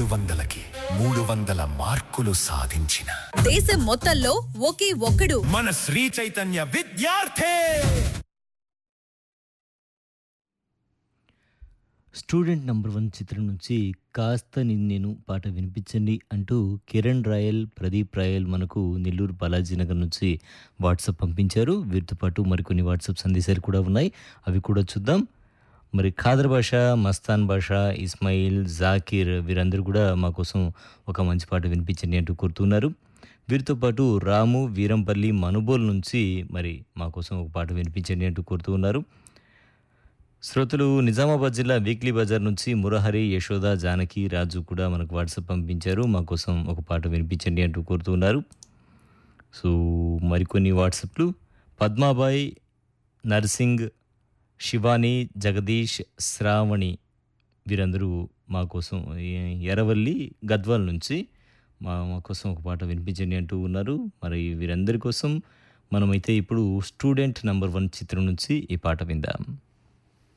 వందలకి మూడు వందల మార్కులు సాధించిన దేశం మొత్తంలో ఒకే ఒక్కడు మన శ్రీ చైతన్య విద్యార్థి స్టూడెంట్ నంబర్ వన్ చిత్రం నుంచి కాస్త నిన్ను నేను పాట వినిపించండి అంటూ కిరణ్ రాయల్ ప్రదీప్ రాయల్ మనకు నెల్లూరు బాలాజీ నగర్ నుంచి వాట్సాప్ పంపించారు వీరితో పాటు మరికొన్ని వాట్సాప్ సందేశాలు కూడా ఉన్నాయి అవి కూడా చూద్దాం మరి ఖాదర్ భాష మస్తాన్ భాష ఇస్మాయిల్ జాకీర్ వీరందరూ కూడా మా కోసం ఒక మంచి పాట వినిపించండి అంటూ కోరుతున్నారు వీరితో పాటు రాము వీరంపల్లి మనుబోల్ నుంచి మరి మా కోసం ఒక పాట వినిపించండి అంటూ కోరుతూ ఉన్నారు శ్రోతలు నిజామాబాద్ జిల్లా వీక్లీ బజార్ నుంచి మురహరి యశోద జానకి రాజు కూడా మనకు వాట్సాప్ పంపించారు మా కోసం ఒక పాట వినిపించండి అంటూ కోరుతున్నారు సో మరికొన్ని వాట్సాప్లు పద్మాబాయ్ నర్సింగ్ శివాని జగదీష్ శ్రావణి వీరందరూ మా కోసం ఎ- ఎర్రవల్లి గద్వాల్ నుంచి మా మా కోసం ఒక పాట వినిపించండి అంటూ ఉన్నారు మరి వీరందరి కోసం మనమైతే ఇప్పుడు స్టూడెంట్ నంబర్ వన్ చిత్రం నుంచి ఈ పాట విందాం